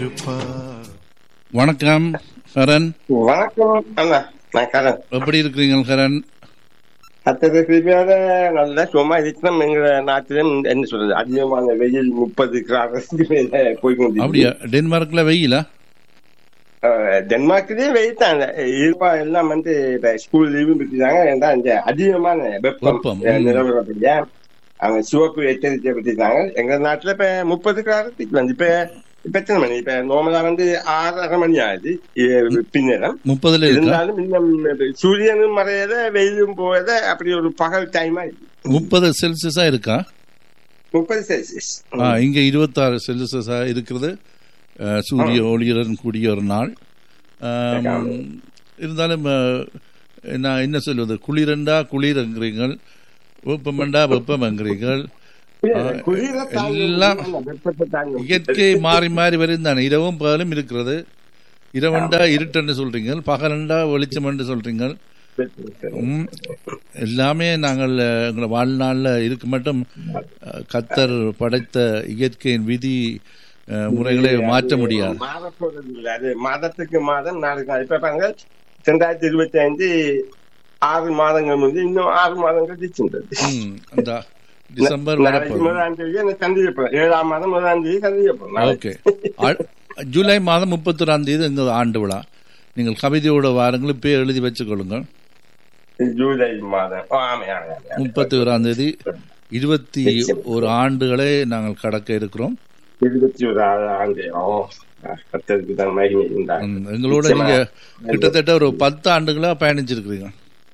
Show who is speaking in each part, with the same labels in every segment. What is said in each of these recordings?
Speaker 1: இருப்பார்
Speaker 2: வணக்கம் கரண்
Speaker 3: வணக்கம் அண்ணா நான் கரண்
Speaker 2: எப்படி இருக்கிறீங்க கரண்
Speaker 3: அத்தனை கிருமியோட நல்ல சும்மா இருக்கணும் எங்க நாட்டிலும் என்ன சொல்றது அதிகமான வெயில் முப்பது கிராமத்துக்கு மேல போய்
Speaker 2: அப்படியா
Speaker 3: கொண்டு
Speaker 2: டென்மார்க்ல வெயிலா
Speaker 3: டென்மார்க்லயே வெயில் தான் இருப்பா எல்லாம் வந்து இப்ப ஸ்கூல் லீவும் விட்டுட்டாங்க ஏன்னா இந்த அதிகமான வெப்பம்
Speaker 2: வெப்பம்,
Speaker 3: அஹ்,
Speaker 2: ம்.
Speaker 3: நிலவரப்படியா அவங்க சிவப்பு எச்சரிக்கை விட்டுட்டாங்க எங்க நாட்டுல இப்ப முப்பது கிராமத்துக்கு வந்து இப்ப இப்ப எத்தனை மணி இப்ப நார்மலா வந்து ஆறரை மணி ஆகுது இ- பின்னரம்
Speaker 2: முப்பதுல இருக்கா
Speaker 3: இருந்தாலும் இன்னும் சூரியனும் மறையத வெயிலும் போவத அப்படி ஒரு பகல் டைமா
Speaker 2: முப்பது செல்சியஸா இருக்கா
Speaker 3: முப்பது செல்சியஸ்
Speaker 2: ஆ, இங்க இருபத்தாறு செல்சியஸா இருக்கிறது அஹ், சூரிய ஒளியுடன் கூடிய ஒரு நாள் ஆம், இருந்தாலும் அஹ், நான் என்ன சொல்வது குளிரண்டா குளிரங்கிறீங்கள் வெப்பமண்டா வெப்பமங்கிறீர்கள்
Speaker 3: குளிர
Speaker 2: எல்லாம்
Speaker 3: வெப்பத்தை தாங்கும்
Speaker 2: இயற்கை மாறி மாறி வரும் தானே இரவும் பகலும் இருக்கிறது இரவண்டா இருட்டன்னு சொல்றீங்க பகலண்டா வெளிச்சம்னு சொல்றீங்க ம், எல்லாமே நாங்கள் அஹ், எங்களை வாழ்நாளில் இருக்க மட்டும் அஹ், கத்தர் படைத்த இயற்கையின் விதி அஹ், முறைகளை மாற்ற முடியாது
Speaker 3: மாற போறது இல்ல அது மாதத்துக்கு மாதம் நாளுக்கு நாள் இப்ப பாருங்க ரெண்டாயிரத்தி இருபத்தி ஐந்து ஆறு மாதங்கள் முந்தி இன்னும் ஆறு மாதங்கள் தீச்சுன்றது
Speaker 2: ம், அந்த டிசம்பர்
Speaker 3: நாளைக்கு
Speaker 2: வரப்போகுது
Speaker 3: முதலாம் தேதி எனக்கு சந்திக்கப்போம் ஏழாம் மாதம் முதலாம் தேதி சந்திக்கப்போம்
Speaker 2: ஓகே அ- ஜூலை மாதம் முப்பத்தொராம் தேதி எங்கள் ஆண்டு விழா நீங்கள் கவிதையோட வாரங்கள் இப்போ எழுதி வச்சுக்கொள்ளுங்கள்
Speaker 3: ஜூலை மாதம் ஓ, ஆமா ஆமா ஆமா.
Speaker 2: முப்பத்தி ஓராம் தேதி இருபத்தி ஒரு ஆண்டுகளை நாங்கள் கடக்க இருக்கிறோம்
Speaker 3: இருபத்தி ஒரு ஆண்டு ஓ கத்தருக்கு தான் மகிமை உண்டாகும்
Speaker 2: ம், எங்களோட நீங்க கிட்டத்தட்ட ஒரு பத்து ஆண்டுகளா பயணிச்சிருக்கிறீங்க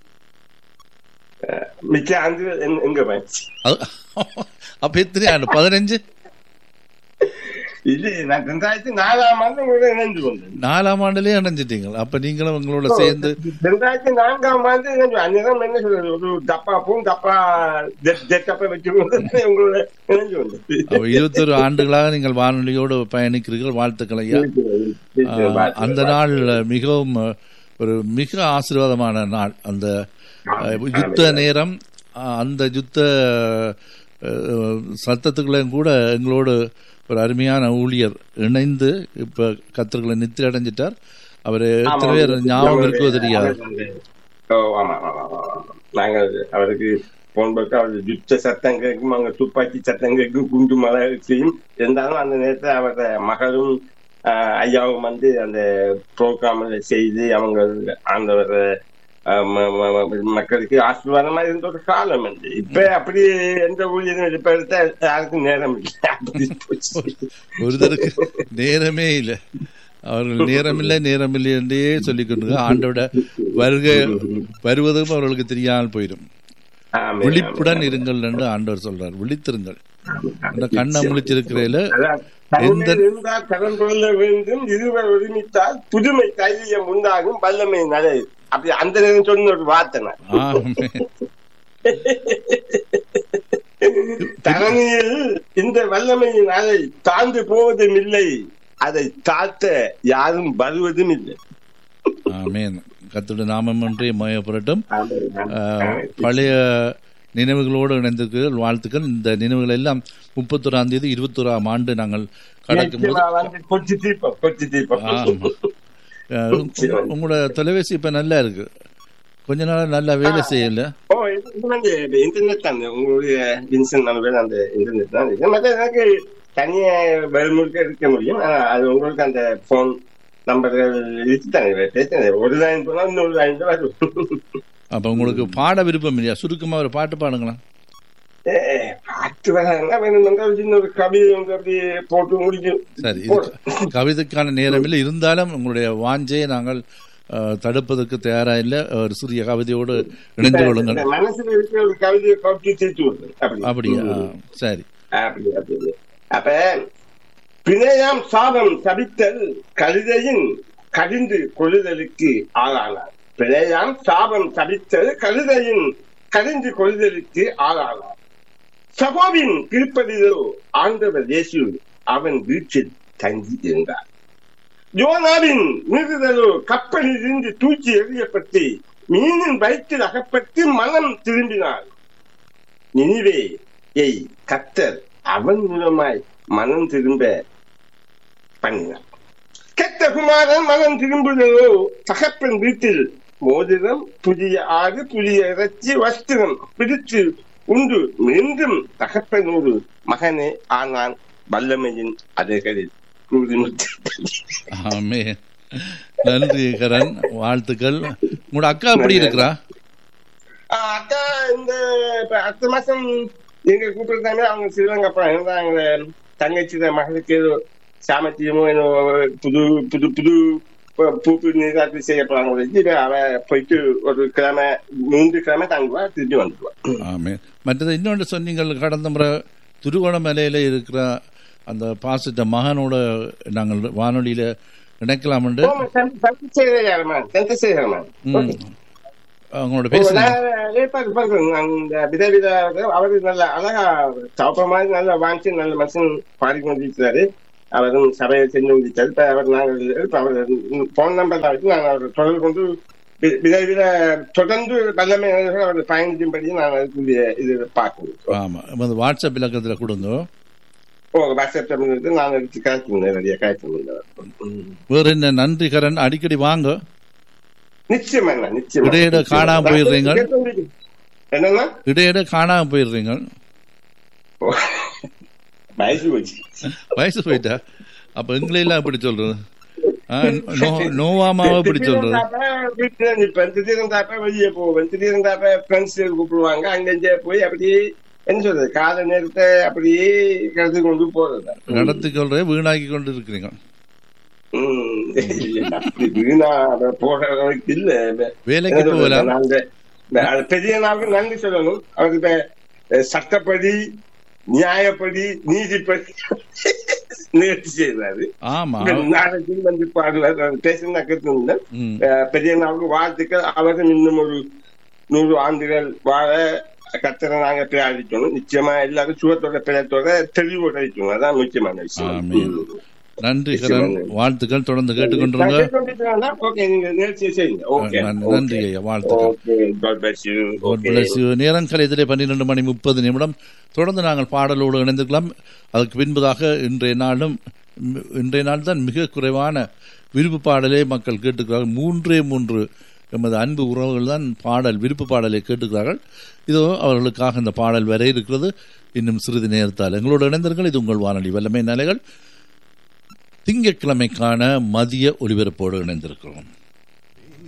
Speaker 3: மிச்ச ஆண்டு எங்க- எங்க போயிடுச்சு
Speaker 2: அது- அப்ப எத்தனை ஆண்டு பதினஞ்சு
Speaker 3: இது நான் ரெண்டாயிரத்தி நாலாம் ஆண்டு உங்களோட இணைந்து கொண்டேன்
Speaker 2: நாலாம் ஆண்டுலயே அடைஞ்சிட்டீங்க அப்ப நீங்களும் உங்களோட சேர்ந்து
Speaker 3: ரெண்டாயிரத்தி நான்காம் ஆண்டு இணைஞ்சு அந்நேரம் என்ன சொல்றது ஒரு டப்பா பூம் டப்பா டெட்டப்பா வச்சு கொண்டு உங்களோட இணைஞ்சு கொண்டது
Speaker 2: அப்ப இருபத்தொரு ஆண்டுகளாக நீங்கள் வானொலியோடு பயணிக்கிறீர்கள் வாழ்த்துக்கள் ஐயா ஆஹ், அந்த நாள் மிகவும் அஹ், ஒரு மிக ஆசீர்வாதமான நாள் அந்த அஹ், யுத்த நேரம் அஹ், அந்த யுத்த அஹ், சத்தத்துக்குள்ளேயும் கூட எங்களோடு ஒரு அருமையான ஊழியர் இணைந்து இப்ப கத்தர்களை நித்திரை அடைஞ்சிட்டார் அவர் எத்தனை பேர் ஞாபகம் இருக்கோ தெரியாது
Speaker 3: ஓ ஆமா ஆமா ஆமா ஆமா. நாங்கள் அவருக்கு போன் பண்ணி அவர் யுத்த சத்தம் கேட்கும் அங்க துப்பாக்கி சத்தம் கேட்கும் குண்டு மழை செய்யும் இருந்தாலும் அந்த நேரத்தில் அவரோட மகளும் ஆஹ், ஐயாவும் வந்து அந்த ப்ரோக்ராம்ல செய்து அவங்க ஆண்டவர் ஆஹ், ம- ம- ம- மக்களுக்கு ஆசீர்வாதமா இருந்த ஒரு காலம் வந்து இப்ப அப்படி எந்த ஊழியரும் இப்ப எடுத்தா யாருக்கும் நேரம் இல்லை அப்படி போச்சு
Speaker 2: ஒருத்தருக்கு நேரமே இல்லை அவர்கள் நேரமில்லை நேரமில்லை என்றே சொல்லிக் கொண்டு ஆண்டோட வருகை வருவதும் அவர்களுக்கு தெரியாமல் போயிடும்
Speaker 3: ஆமே,
Speaker 2: விழிப்புடன்
Speaker 3: ஆமே.
Speaker 2: இருங்கள் என்று ஆண்டவர் சொல்றார் விழித்திருங்கள் அந்த கண்ணை முழிச்சிருக்கிறதுல
Speaker 3: அதான், தனிமையில் இருந்தால் கடன் கொள்ள வேண்டும் இருவர் ஒருமித்தால் புதுமை தைரியம் உண்டாகும் வல்லமை நடை அப்படி அந்த நேரம் சொன்ன ஒரு வார்த்தை நான்.
Speaker 2: ஆமே.
Speaker 3: தரணியில் இந்த வல்லமையின் அலை தாழ்ந்து போவதும் இல்லை அதை தாழ்த்த யாரும் வருவதும் இல்லை
Speaker 2: ஆமென் கத்துடைய நாமம் ஒன்றே மயப்படட்டும் ஆஹ், பழைய நினைவுகளோடு இணைந்திருக்கிறீர்கள் வாழ்த்துக்கள் இந்த நினைவுகள் எல்லாம் முப்பத்தொராம் தேதி இருபத்தோராம் ஆண்டு நாங்கள் கடக்கும் போது
Speaker 3: நிச்சயமா வந்து கொச்சி தீபம் கொச்சி தீபம்
Speaker 2: ஆமா. அஹ், உங்க- உங்களோட தொலைபேசி இப்ப நல்லா இருக்கு கொஞ்ச நாள் நல்லா வேலை செய்யல
Speaker 3: ஓ இது இது வந்து இன்டர்நெட் தான் உங்களுடைய வின்சன் நம்பர் அந்த இன்டர்நெட் தான் இருக்கு மற்ற எனக்கு தனியா வெளிமுழுக்க இருக்க முடியும் ஆனா அது உங்களுக்கு அந்த போன் நம்பர்கள் இருக்குதானே பேசுறேன் ஒரு லைன் போனா இன்னொரு லைன் தான் வரும்
Speaker 2: அப்ப உங்களுக்கு பாட விருப்பம் இல்லையா சுருக்கமா ஒரு பாட்டு பாடுங்களா
Speaker 3: ஏ, பாட்டு வராங்க வேணும்னா ஒரு சின்ன ஒரு கவிதை வந்து அப்படியே போட்டு முடிக்கும்
Speaker 2: சரி இது கவிதைக்கான நேரம் இல்லை இருந்தாலும் உங்களுடைய வாஞ்சையை நாங்கள் அஹ், தடுப்பதற்கு தயாரா இல்லை ஒரு சிறிய கவிதையோடு இணைந்து கொள்ளுங்கள்
Speaker 3: இந்த மனசுல இருக்கிற ஒரு கவிதையை கவிச்சு சேர்த்து விடுறது அப்படி
Speaker 2: அப்படியா ஆ, சரி
Speaker 3: அப்படி அப்படி அப்ப பிணையாம் சாபம் தவித்தல் கழுதையின் கடிந்து கொள்ளுதலுக்கு ஆளானார் பிழையாம் சாபம் தவித்தல் கழுதையின் கடிந்து கொள்ளுதலுக்கு ஆளானார் சகோவின் திருப்பதிலோ ஆண்டவர் இயேசு அவன் வீட்டில் தங்கி இருந்தார் யோனாவின் மீறுதலோ கப்பலில் இருந்து தூக்கி எறியப்பட்டு மீனின் வயிற்றில் அகப்பட்டு மனம் திரும்பினார் நினிவே ஏய் கத்தர் அவன் மூலமாய் மனம் திரும்ப பண்ணினார் குமாரன் மகன் திரும்புதோ தகப்பன் வீட்டில் மோதிரம் புதிய ஆறு புதிய இறைச்சி வஸ்திரம் பிடித்து உண்டு மீண்டும் தகப்பனோடு மகனே ஆனான் வல்லமையின் அதைகளில்
Speaker 2: ஆமே நன்றி கரண் வாழ்த்துக்கள் உங்களோட அக்கா எப்படி இருக்கிறா
Speaker 3: அக்கா இந்த இப்ப அடுத்த மாசம் எங்க கூப்பிடுறாங்க அவங்க ஸ்ரீலங்கா போறாங்க அவங்க தங்கச்சி மகளுக்கு ஏதோ சாமத்தியமோ ஏதோ புது புது புது பூப்பு நீராட்டு செய்ய போறாங்க அவ போயிட்டு ஒரு கிழமை மூன்று கிழமை தங்குவா திரும்பி வந்துடுவா
Speaker 2: ஆமே மற்றது இன்னொன்று சொன்னீங்கள் கடந்த முறை திருகோணமலையில இருக்கிற அந்த பாசிட்ட மகனோட நாங்கள் வானொலியில இணைக்கலாம் அவங்களோட பேசுங்க
Speaker 3: ஏற்பாடு பண்றேன் அந்த விதவித அவரு நல்ல அழகா சாப்பிட மாதிரி நல்ல வாங்கி நல்ல மனுஷன் பாடிக்கொண்டிருக்கிறாரு அவரும் சபையை செஞ்சு முடிச்சாரு இப்ப அவர் நாங்கள் அவர் போன் நம்பர் தான் வச்சு நாங்கள் அவர் தொடர்பு கொண்டு விதவித தொடர்ந்து வல்லமை அவர் பயணிக்கும்படி நான் அதுக்குரிய இது பார்க்கணும்
Speaker 2: ஆமா வாட்ஸ்அப் இலக்கத்துல கொடுங்க
Speaker 3: ஓ வாட்ஸ்அப் நான் எடுத்து காய்ச்சல் நிறைய காய்ச்சல்
Speaker 2: வேற என்ன நன்றி கரண் அடிக்கடி வாங்க
Speaker 3: நிச்சயமா நிச்சயமா
Speaker 2: இடையிட காணாம போயிடுறீங்க
Speaker 3: என்னன்னா
Speaker 2: இடையிட காணாம போயிடுறீங்க
Speaker 3: வயசு போச்சு
Speaker 2: வயசு போயிட்டா அப்ப எங்களை எல்லாம் எப்படி சொல்றது நோவாமாவை எப்படி சொல்றது
Speaker 3: இப்ப திடீர்னு தாப்ப வெளியே போவேன் திடீர்னு தாப்ப ஃப்ரெண்ட்ஸ் கூப்பிடுவாங்க அங்க போய் அப்படியே என்ன சொல்றது கால நேரத்தை அப்படியே கடத்தி கொண்டு போறது
Speaker 2: நடத்தி கொள்ற வீணாக்கி கொண்டு இருக்கிறீங்க
Speaker 3: வீணா போற அளவுக்கு இல்ல
Speaker 2: வேலைக்கு போகலாம்
Speaker 3: பெரிய நாளுக்கு நன்றி சொல்லணும் அவருக்கு சட்டப்படி நியாயப்படி நீதிப்படி நிகழ்ச்சி செய்தாரு
Speaker 2: ஆமா
Speaker 3: நாளைக்கு வந்து பாடுவார் பேசினா கேட்டு பெரிய நாளுக்கு வாழ்த்துக்கள் அவரும் இன்னும் ஒரு நூறு ஆண்டுகள் வாழ கத்தரை நாங்க பிரார்த்திக்கணும் நிச்சயமா எல்லாரும் சுகத்தோட பிழைத்தோட தெளிவோட இருக்கணும் அதான் முக்கியமான விஷயம்
Speaker 2: நன்றி கரண் வாழ்த்துக்கள் தொடர்ந்து கேட்டுக்கொண்டிருங்க நன்றி ஐயா வாழ்த்துக்கள் நேரம் கலையத்திலே பன்னிரண்டு மணி முப்பது நிமிடம் தொடர்ந்து நாங்கள் பாடலோடு இணைந்துக்கலாம் அதுக்கு பின்பதாக இன்றைய நாளும் இன்றைய நாள் தான் மிக குறைவான விருப்பு பாடலே மக்கள் கேட்டுக்கிறார்கள் மூன்றே மூன்று எமது அன்பு உறவுகள் தான் பாடல் விருப்பு பாடலை கேட்டுக்கிறார்கள் இதோ அவர்களுக்காக இந்த பாடல் வர இருக்கிறது இன்னும் சிறிது நேரத்தால் எங்களோடு இணைந்தீர்கள் இது உங்கள் வானொலி வல்லமை நிலைகள் திங்கட்கிழமைக்கான மதிய ஒலிபரப்போடு இணைந்திருக்கிறோம்